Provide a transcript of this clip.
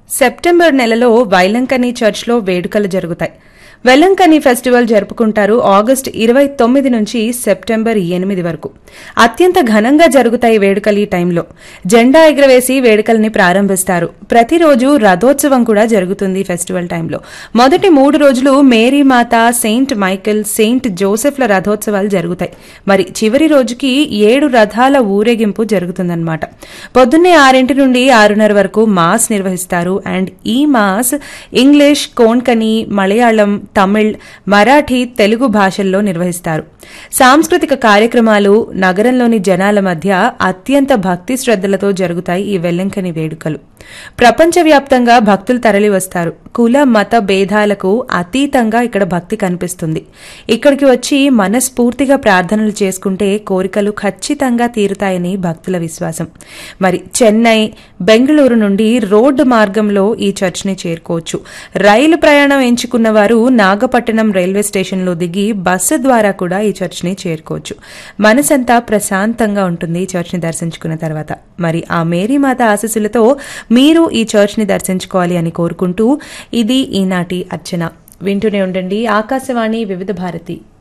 September నెలలో వైలంకని చర్చ్లో వేడుకలు జరుగుతాయి వెల్లంకని ఫెస్టివల్ జరుపుకుంటారు ఆగస్టు ఇరవై తొమ్మిది నుంచి సెప్టెంబర్ ఎనిమిది వరకు అత్యంత ఘనంగా జరుగుతాయి వేడుకలు ఈ టైంలో జెండా ఎగురవేసి వేడుకల్ని ప్రారంభిస్తారు ప్రతిరోజు రథోత్సవం కూడా జరుగుతుంది ఈ ఫెస్టివల్ టైంలో మొదటి మూడు రోజులు మేరీ మాత సెయింట్ మైకెల్ సెయింట్ జోసెఫ్ల రథోత్సవాలు జరుగుతాయి మరి చివరి రోజుకి ఏడు రథాల ఊరేగింపు జరుగుతుందన్నమాట పొద్దున్నే ఆరింటి నుండి ఆరున్నర వరకు మాస్ నిర్వహిస్తారు అండ్ ఈ మాస్ ఇంగ్లీష్ కోంకణి మలయాళం తమిళ్ మరాఠీ తెలుగు భాషల్లో నిర్వహిస్తారు సాంస్కృతిక కార్యక్రమాలు నగరంలోని జనాల మధ్య అత్యంత భక్తి శ్రద్ధలతో జరుగుతాయి ఈ వెల్లంకని వేడుకలు ప్రపంచవ్యాప్తంగా భక్తులు తరలి వస్తారు కుల మత భేదాలకు అతీతంగా ఇక్కడ భక్తి కనిపిస్తుంది ఇక్కడికి వచ్చి మనస్ఫూర్తిగా ప్రార్థనలు చేసుకుంటే కోరికలు ఖచ్చితంగా తీరుతాయని భక్తుల విశ్వాసం మరి చెన్నై బెంగళూరు నుండి రోడ్డు మార్గంలో ఈ చర్చ్ని చేరుకోవచ్చు రైలు ప్రయాణం ఎంచుకున్న వారు నాగపట్టణం రైల్వే స్టేషన్లో దిగి బస్సు ద్వారా కూడా ఈ చర్చ్ని చేరుకోవచ్చు మనసంతా ప్రశాంతంగా ఉంటుంది ఈ చర్చ్ని దర్శించుకున్న తర్వాత మరి ఆ మేరీమాత ఆశీస్సులతో మీరు ఈ చర్చ్ని దర్శించుకోవాలి అని కోరుకుంటూ ఇది ఈనాటి అర్చన వింటూనే ఉండండి ఆకాశవాణి వివిధ భారతి